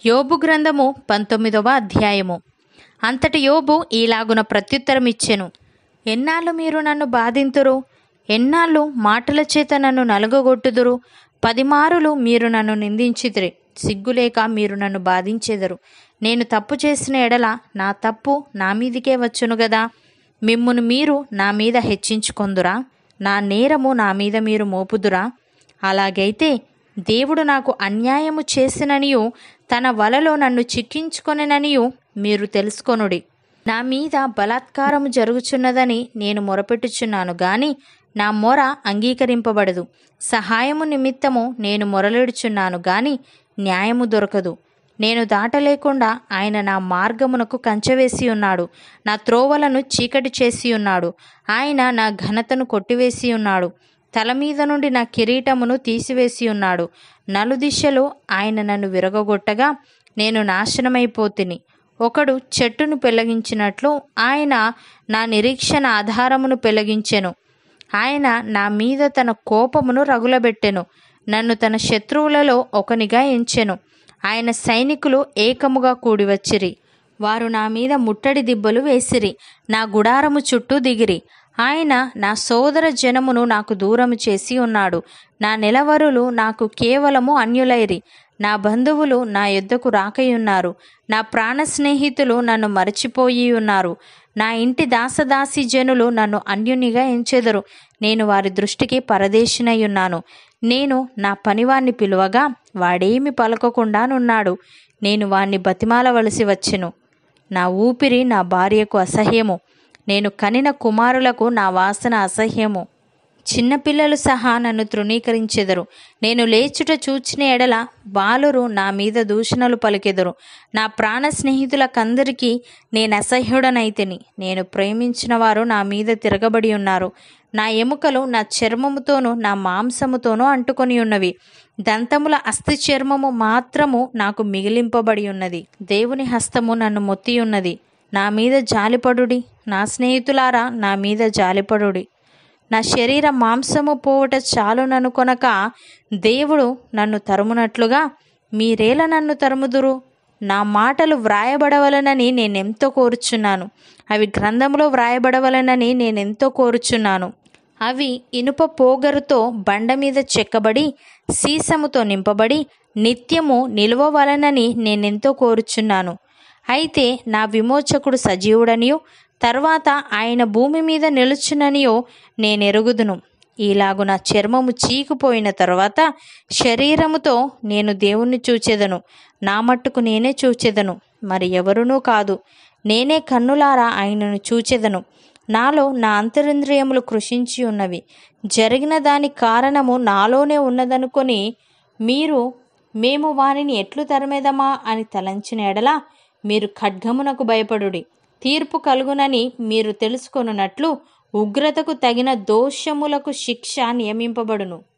యోబు గ్రంథము పంతొమ్మిదవ అధ్యాయము అంతటి యోబు ఈలాగున ప్రత్యుత్తరమిచ్చెను ఎన్నాళ్ళు మీరు నన్ను బాధింతురు ఎన్నాళ్ళు మాటల చేత నన్ను నలుగగొట్టుదురు పదిమారులు మీరు నన్ను నిందించిదిరి సిగ్గులేక మీరు నన్ను బాధించెదరు నేను తప్పు చేసిన ఎడల నా తప్పు నా మీదికే వచ్చును గదా మిమ్మును మీరు నా మీద హెచ్చించుకొందురా నా నేరము నా మీద మీరు మోపుదురా అలాగైతే దేవుడు నాకు అన్యాయము చేసిననియు తన వలలో నన్ను చిక్కించుకొననియు మీరు తెలుసుకొనుడి నా మీద బలాత్కారము జరుగుచున్నదని నేను మొరపెట్టుచున్నాను గాని నా మొర అంగీకరింపబడదు సహాయము నిమిత్తము నేను మొరలిడుచున్నాను గాని న్యాయము దొరకదు నేను దాటలేకుండా ఆయన నా మార్గమునకు కంచెవేసి ఉన్నాడు నా త్రోవలను చీకటి చేసి ఉన్నాడు ఆయన నా ఘనతను కొట్టివేసి ఉన్నాడు తల మీద నుండి నా కిరీటమును తీసివేసి ఉన్నాడు నలుదిశలు ఆయన నన్ను విరగొట్టగా నేను నాశనమైపోతిని ఒకడు చెట్టును పెళ్లగించినట్లు ఆయన నా నిరీక్షణ ఆధారమును పెళ్లగించెను ఆయన నా మీద తన కోపమును రగులబెట్టెను నన్ను తన శత్రువులలో ఒకనిగా ఎంచెను ఆయన సైనికులు ఏకముగా కూడివచ్చిరి వారు నా మీద ముట్టడి దిబ్బలు వేసిరి నా గుడారము చుట్టూ దిగిరి ఆయన నా సోదర జనమును నాకు దూరము చేసి ఉన్నాడు నా నిలవరులు నాకు కేవలము అన్యులైరి నా బంధువులు నా యొద్దకు రాకయున్నారు నా ప్రాణ స్నేహితులు నన్ను మరచిపోయి ఉన్నారు నా ఇంటి దాసదాసి జనులు నన్ను అన్యునిగా ఎంచెదరు నేను వారి దృష్టికి పరదేశినై ఉన్నాను నేను నా పనివాణ్ణి పిలువగా వాడేమి పలకకుండానున్నాడు నేను వాణ్ణి బతిమాలవలసి వచ్చెను నా ఊపిరి నా భార్యకు అసహ్యము నేను కనిన కుమారులకు నా వాసన అసహ్యము చిన్నపిల్లలు సహా నన్ను తృణీకరించెదరు నేను లేచుట చూచిన ఎడల బాలురు నా మీద దూషణలు పలికెదరు నా ప్రాణ స్నేహితులకందరికీ నేను అసహ్యుడనైతిని నేను ప్రేమించిన వారు నా మీద తిరగబడి ఉన్నారు నా ఎముకలు నా చర్మముతోనూ నా మాంసముతోనూ అంటుకొని ఉన్నవి దంతముల అస్థి చర్మము మాత్రము నాకు మిగిలింపబడి ఉన్నది దేవుని హస్తము నన్ను మొత్తి ఉన్నది నా మీద జాలిపడుడి నా స్నేహితులారా నా మీద జాలిపడుడి నా శరీర మాంసము పోవట చాలుననుకొనక దేవుడు నన్ను తరుమునట్లుగా మీరేల నన్ను తరుముదురు నా మాటలు వ్రాయబడవలనని నేనెంతో కోరుచున్నాను అవి గ్రంథంలో వ్రాయబడవలనని నేనెంతో కోరుచున్నాను అవి ఇనుప పోగరుతో బండ మీద చెక్కబడి సీసముతో నింపబడి నిత్యము నిలువవలనని నేనెంతో కోరుచున్నాను అయితే నా విమోచకుడు సజీవుడనియు తర్వాత ఆయన భూమి మీద నిలుచుననియో నేనెరుగుదును ఈలాగు నా చర్మము చీకిపోయిన తర్వాత శరీరముతో నేను దేవుణ్ణి చూచెదను నా మట్టుకు నేనే చూచెదను మరి ఎవరునూ కాదు నేనే కన్నులారా ఆయనను చూచెదను నాలో నా అంతరింద్రియములు కృషించి ఉన్నవి జరిగిన దాని కారణము నాలోనే ఉన్నదనుకొని మీరు మేము వానిని ఎట్లు తరమేదమా అని తలంచిన ఎడల మీరు ఖడ్గమునకు భయపడుడి తీర్పు కలుగునని మీరు తెలుసుకొనున్నట్లు ఉగ్రతకు తగిన దోషములకు శిక్ష నియమింపబడును